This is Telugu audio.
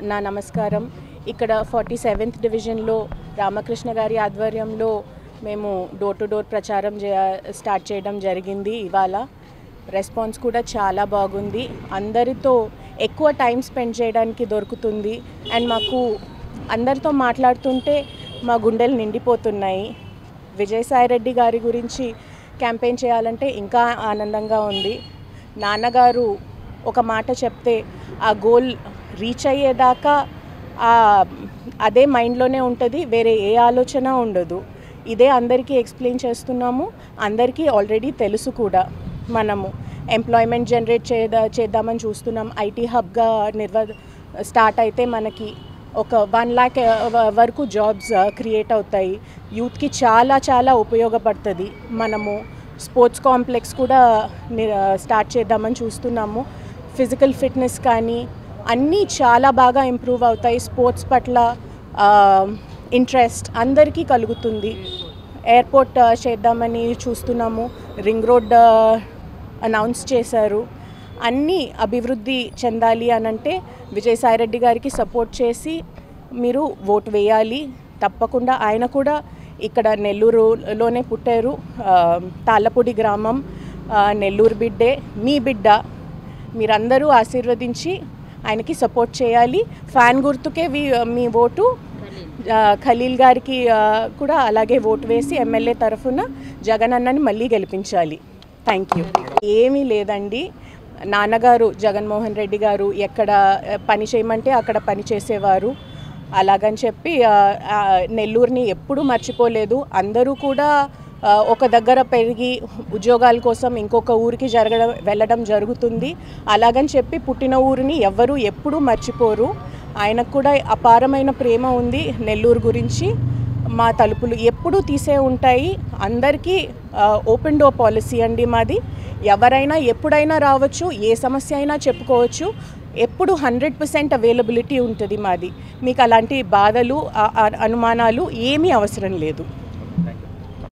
నా నమస్కారం ఇక్కడ ఫార్టీ సెవెంత్ డివిజన్లో రామకృష్ణ గారి ఆధ్వర్యంలో మేము డోర్ టు డోర్ ప్రచారం చే స్టార్ట్ చేయడం జరిగింది ఇవాళ రెస్పాన్స్ కూడా చాలా బాగుంది అందరితో ఎక్కువ టైం స్పెండ్ చేయడానికి దొరుకుతుంది అండ్ మాకు అందరితో మాట్లాడుతుంటే మా గుండెలు నిండిపోతున్నాయి విజయసాయిరెడ్డి గారి గురించి క్యాంపెయిన్ చేయాలంటే ఇంకా ఆనందంగా ఉంది నాన్నగారు ఒక మాట చెప్తే ఆ గోల్ రీచ్ అయ్యేదాకా ఆ అదే మైండ్లోనే ఉంటుంది వేరే ఏ ఆలోచన ఉండదు ఇదే అందరికీ ఎక్స్ప్లెయిన్ చేస్తున్నాము అందరికీ ఆల్రెడీ తెలుసు కూడా మనము ఎంప్లాయ్మెంట్ జనరేట్ చేదా చేద్దామని చూస్తున్నాం ఐటీ హబ్గా నిర్వ స్టార్ట్ అయితే మనకి ఒక వన్ ల్యాక్ వరకు జాబ్స్ క్రియేట్ అవుతాయి యూత్కి చాలా చాలా ఉపయోగపడుతుంది మనము స్పోర్ట్స్ కాంప్లెక్స్ కూడా స్టార్ట్ చేద్దామని చూస్తున్నాము ఫిజికల్ ఫిట్నెస్ కానీ అన్నీ చాలా బాగా ఇంప్రూవ్ అవుతాయి స్పోర్ట్స్ పట్ల ఇంట్రెస్ట్ కలుగుతుంది ఎయిర్పోర్ట్ చేద్దామని చూస్తున్నాము రింగ్ రోడ్ అనౌన్స్ చేశారు అన్నీ అభివృద్ధి చెందాలి అని అంటే విజయసాయిరెడ్డి గారికి సపోర్ట్ చేసి మీరు ఓటు వేయాలి తప్పకుండా ఆయన కూడా ఇక్కడ నెల్లూరులోనే పుట్టారు ఆ, తాళ్ళపూడి గ్రామం ఆ, నెల్లూరు బిడ్డే మీ బిడ్డ మీరందరూ ఆశీర్వదించి ఆయనకి సపోర్ట్ చేయాలి ఫ్యాన్ గుర్తుకే వి మీ ఓటు ఆ, ఖలీల్ గారికి ఆ, కూడా అలాగే ఓటు వేసి ఎమ్మెల్యే తరఫున జగన్ అన్నని మళ్ళీ గెలిపించాలి థ్యాంక్ యూ ఏమీ లేదండి నాన్నగారు జగన్మోహన్ రెడ్డి గారు ఎక్కడ ఆ, పని చేయమంటే అక్కడ పని చేసేవారు అలాగని చెప్పి ఆ, ఆ, నెల్లూరుని ఎప్పుడూ మర్చిపోలేదు అందరూ కూడా ఆ, ఒక దగ్గర పెరిగి ఉద్యోగాల కోసం ఇంకొక ఊరికి జరగడం వెళ్ళడం జరుగుతుంది అలాగని చెప్పి పుట్టిన ఊరిని ఎవ్వరూ ఎప్పుడూ మర్చిపోరు ఆయనకు కూడా అపారమైన ప్రేమ ఉంది నెల్లూరు గురించి మా తలుపులు ఎప్పుడూ తీసే ఉంటాయి అందరికీ ఓపెన్ డోర్ పాలసీ అండి మాది ఎవరైనా ఎప్పుడైనా రావచ్చు ఏ సమస్య అయినా చెప్పుకోవచ్చు ఎప్పుడు హండ్రెడ్ పర్సెంట్ అవైలబిలిటీ ఉంటుంది మాది మీకు అలాంటి బాధలు ఆ- ఆ- అనుమానాలు ఏమీ అవసరం లేదు